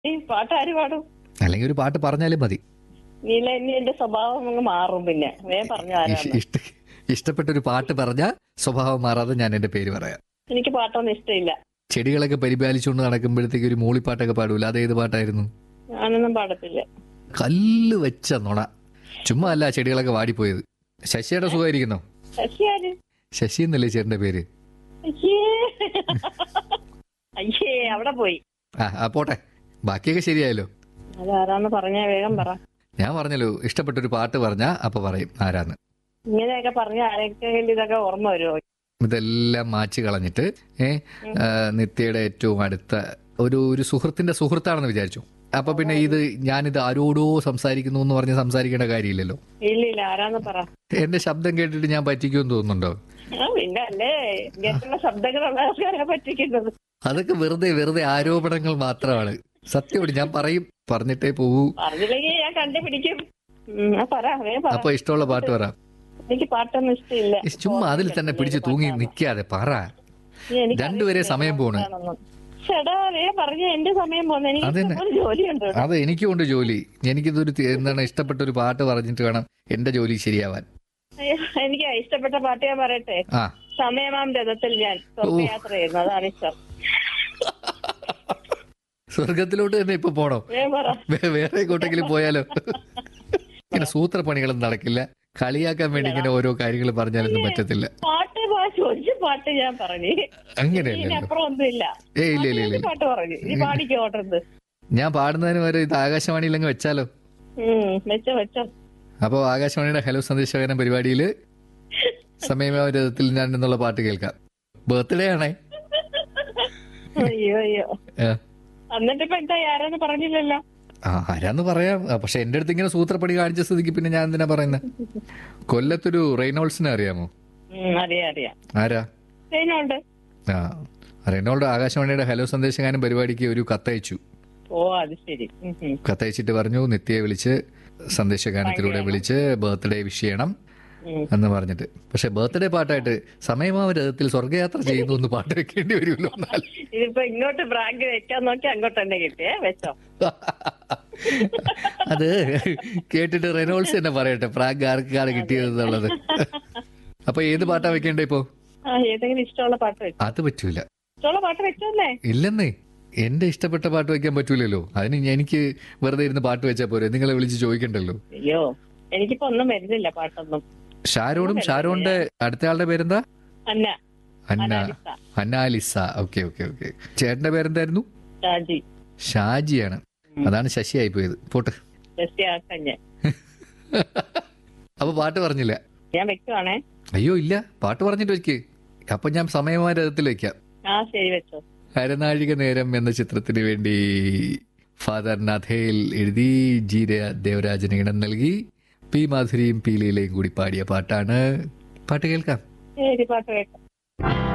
ഈ പാട്ട് ആര് പാടും അല്ലെങ്കിൽ ഒരു പാട്ട് പറഞ്ഞാലും മതി നീല ഇനി എന്റെ സ്വഭാവം അങ്ങ് മാറും പിന്നെ വേഗം പറഞ്ഞു ഇഷ്- ആരാണ് ഇഷ്ട ഇഷ്ടപ്പെട്ട ഒരു പാട്ട് പറഞ്ഞാൽ സ്വഭാവം മാറാതെ ഞാൻ എന്റെ പേര് പറയാം എനിക്ക് പാട്ടൊന്നും ഇഷ്ടമില്ല ചെടികളൊക്കെ പരിപാലിച്ചുകൊണ്ട് നടക്കുമ്പോഴത്തേക്ക് ഒരു മൂളിപ്പാട്ടൊക്കെ പാടൂല അത് ഏത് പാട്ടായിരുന്നു ഞാനൊന്നും പാടത്തില്ല കല്ല് വെച്ച നുണ ചുമ്മാ അല്ല ചെടികളൊക്കെ വാടിപ്പോയത് ശശിയുടെ സുഖമായിരിക്കുന്നോ ശശി ആര് ശശി എന്നല്ലേ ചേട്ടന്റെ പേര് അയ്യേ അയ്യേ അവിടെ പോയി ആ ആ പോട്ടെ ബാക്കിയൊക്കെ ശരിയായല്ലോ അതാരാന്ന് പറഞ്ഞാ വേഗം പറ ഞാൻ പറഞ്ഞല്ലോ ഇഷ്ടപ്പെട്ട ഒരു പാട്ട് പറഞ്ഞാ അപ്പൊ പറയും ആരാന്ന് ഇങ്ങനെയൊക്കെ പറഞ്ഞ ആരെങ്കിലും ഇതൊക്കെ ഓർമ്മ വരുമോ ഇതെല്ലാം മാച്ച് കളഞ്ഞിട്ട് ഏ ആ, നിത്യയുടെ ഏറ്റവും അടുത്ത ഒരു ഒരു സുഹൃത്തിന്റെ സുഹൃത്താണെന്ന് വിചാരിച്ചു അപ്പൊ പിന്നെ ഇത് ഞാനിത് ആരോടോ സംസാരിക്കുന്നു എന്ന് പറഞ്ഞ് സംസാരിക്കേണ്ട കാര്യമില്ലല്ലോ ഇല്ല ഇല്ല ആരാന്ന് പറ എന്റെ ശബ്ദം കേട്ടിട്ട് ഞാൻ പറ്റിക്കുമെന്ന് തോന്നുന്നുണ്ടോ ആ പിന്നെ അല്ലേ ഇങ്ങനെയുള്ള ശബ്ദങ്ങളുള്ള ആൾക്കാരെ പറ്റിക്കുന്നത് അതൊക്കെ വെറുതെ വെറുതെ ആരോപണങ്ങൾ മാത്രമാണ് സത്യമാണ് ഞാൻ പറയും പറഞ്ഞിട്ടേ പോകൂ പറഞ്ഞില്ലെങ്കിൽ ഞാൻ കണ്ടുപിടിക്കും ഉം, ആ പറ വേഗം പറ അപ്പൊ ഇഷ്ടമുള്ള പാട്ട് പറ എനിക്ക് പാട്ടൊന്നും ഇഷ്ടമില്ല ഇസ് ചുമ്മാ അതിൽ തന്നെ പിടിച്ച് തൂങ്ങി നിൽക്കാതെ പറ എനിക്ക് രണ്ടുപേരെ സമയം പോണ്. എന്താണെന്നും. ചേട്ടാ വേഗം പറഞ്ഞ എന്റെ സമയം പോകുന്നു എനിക്ക് അതന്നെ. ഇഷ്ടംപോലെ ജോലിയുണ്ട് ഇവിടെ. അത് എനിക്കുണ്ട് ജോലി എനിക്കിതൊരു തി- എന്താണ് ഇഷ്ടപ്പെട്ട ഒരു പാട്ട് പറഞ്ഞിട്ട് വേണം എന്റെ ജോലി ശരിയാവാൻ അയ്യോ, എനിക്ക് ഇഷ്ടപ്പെട്ട പാട്ട് ഞാൻ പറയട്ടെ ആ സമയമാം രഥത്തിൽ ഞാൻ സ്വർഗയാത്ര ചെയ്യുന്നു അതാണ് ഇഷ്ടം സ്വർഗത്തിലോട്ട് തന്നെ ഇപ്പൊ പോണോ വേഗം പറ വേ- വേറെ എങ്ങോട്ടെങ്കിലും പോയാലോ ഇങ്ങനെ സൂത്രപ്പണികളൊന്നും നടക്കില്ല കളിയാക്കാൻ വേണ്ടി ഇങ്ങനെ ഓരോ കാര്യങ്ങൾ പറഞ്ഞാലൊന്നും പറ്റത്തില്ല പാട്ട് പാ ചോദിച്ച പാട്ട് ഞാൻ പറഞ്ഞു അങ്ങനെയല്ലല്ലോ ഇതിനപ്പുറം ഒന്നുമില്ല ഏ ഇല്ല ഇല്ല ഇല്ല പാട്ട് പറഞ്ഞു ഈ പാടിക്ക് ഓട്ടരുത് ഞാൻ പാടുന്നതിന് വരെ ഇത് ആകാശവാണിയിലങ്ങ് വെച്ചാലോ ഉം വെച്ചോ വെച്ചോ അപ്പോൾ ആകാശവാണിയുടെ ഹലോ സന്ദേശകരൻ പരിപാടിയിൽ സമയമാവരത്തിൽ ഞാൻ എന്നുള്ള പാട്ട് കേൾക്കാം ബർത്ത്ഡേ ആണേ അയ്യോ അയ്യോ ഏ. എന്നിട്ട് ഇപ്പൊ എന്താ ആരാന്ന് പറഞ്ഞില്ലല്ലോ ആ ആരാന്ന് പറയാം ആ, പക്ഷെ എന്റെ അടുത്ത് ഇങ്ങനെ സൂത്രപ്പണി കാണിച്ച സ്ഥിതിക്ക് പിന്നെ ഞാൻ എന്തിനാ പറയുന്നത് കൊല്ലത്തൊരു റെയ്നോൾസിനെ അറിയാമോ ഉം, അറിയാം അറിയാം ആരാ ട്രെയിനുണ്ട് ആ റെയ്നോൾഡ് ആകാശവാണിയുടെ ഹലോ സന്ദേശകാരൻ പരിപാടിക്ക് ഒരു കത്തയച്ചു ഓ അത് ശരി ഉം, ഉം. കത്തയച്ചിട്ട് പറഞ്ഞു നിത്യയെ വിളിച്ച് സന്ദേശഗാനത്തിലൂടെ വിളിച്ച് ബർത്ത്ഡേ വിഷ് ചെയ്യണം ഉം. എന്ന് പറഞ്ഞിട്ട് പക്ഷെ ബർത്ത്ഡേ പാട്ടായിട്ട് സമയമാവരഥത്തിൽ സ്വർഗയാത്ര ചെയ്യുന്നു എന്ന് പാട്ട് വെക്കേണ്ടി വരുമല്ലോ എന്നാൽ ഇതിപ്പോ ഇങ്ങോട്ട് ബ്രാങ്ക് വെക്കാൻ നോക്കി അങ്ങോട്ട് തന്നെ കിട്ടിയേ വെച്ചോ അത് കേട്ടിട്ട് റെനോൾസ് തന്നെ പറയട്ടെ പ്രാങ്ക് ആർക്കാണ് കിട്ടിയത് എന്നുള്ളത് അപ്പൊ ഏത് പാട്ടാ വെക്കേണ്ടേ ഇപ്പോ ആ ഏതെങ്കിലും ഇഷ്ടമുള്ള പാട്ട് വെച്ചോ അത് പറ്റൂല ഇഷ്ടമുള്ള പാട്ട് വെച്ചോല്ലേ ഇല്ലെന്നേ എന്റെ ഇഷ്ടപ്പെട്ട പാട്ട് വെക്കാൻ പറ്റൂലല്ലോ അതിന് ഞാൻ- എനിക്ക് വെറുതെ ഇരുന്ന് പാട്ട് വെച്ചാൽ പോരെ നിങ്ങളെ വിളിച്ച് ചോദിക്കണ്ടല്ലോ അയ്യോ എനിക്കിപ്പോ ഒന്നും വരുന്നില്ല പാട്ടൊന്നും ഷാരോണും ഷാരോണിന്റെ അടുത്ത ആളുടെ പേരെന്താ Anna Anna Annalisa Annalisa okay okay okay ചേട്ടന്റെ പേരെന്തായിരുന്നു ഷാജി ഷാജിയാണ് അതാണ് ശശിയായി പോയത് പോട്ടെ ജസ്റ്റിയാക്കഞ്ഞ് അപ്പൊ പാട്ട് പറഞ്ഞില്ല ഞാൻ വെക്കുവാണേ അയ്യോ ഇല്ല പാട്ട് പറഞ്ഞിട്ട് വെക്ക് അപ്പൊ ഞാൻ സമയമായ രഥത്തിൽ വെക്കാം ആ ശരി വെച്ചോ അരനാഴിക നേരം എന്ന ചിത്രത്തിന് വേണ്ടി ഫാദർ നഥേൽ എഴുതി ജി ര- ദേവരാജന് ഇടം നൽകി പി മാധുരിയും പി ലീലയും കൂടി പാടിയ പാട്ടാണ് പാട്ട് കേൾക്കാം ശരി പാട്ട് വെക്കാം